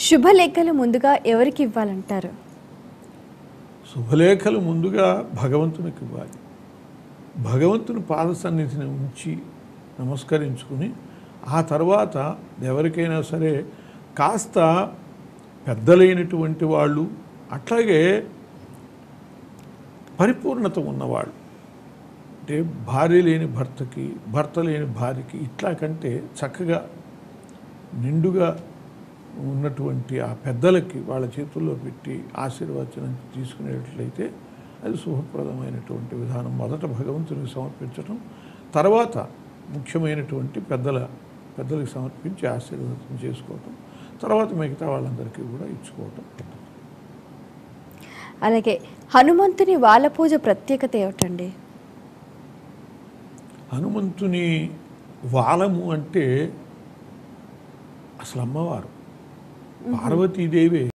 శుభలేఖలు ముందుగా ఎవరికి ఇవ్వాలంటారు శుభలేఖలు ముందుగా భగవంతునికి ఇవ్వాలి భగవంతుని పాద సన్నిధిని ఉంచి నమస్కరించుకుని ఆ తర్వాత ఎవరికైనా సరే కాస్త పెద్దలైనటువంటి వాళ్ళు అట్లాగే పరిపూర్ణత ఉన్నవాళ్ళు అంటే భార్య లేని భర్తకి భర్త లేని భార్యకి ఇట్లా కంటే చక్కగా నిండుగా ఉన్నటువంటి ఆ పెద్దలకి వాళ్ళ చేతుల్లో పెట్టి ఆశీర్వచనం తీసుకునేట్లయితే అది శుభప్రదమైనటువంటి విధానం మొదట భగవంతునికి సమర్పించటం తర్వాత ముఖ్యమైనటువంటి పెద్దల పెద్దలకు సమర్పించి ఆశీర్వచనం చేసుకోవటం తర్వాత మిగతా వాళ్ళందరికీ కూడా ఇచ్చుకోవటం అలాగే హనుమంతుని వాళ్ళ పూజ ప్రత్యేకత ఏమిటండి హనుమంతుని వాలము అంటే అసలు అమ్మవారు పార్వతీదేవి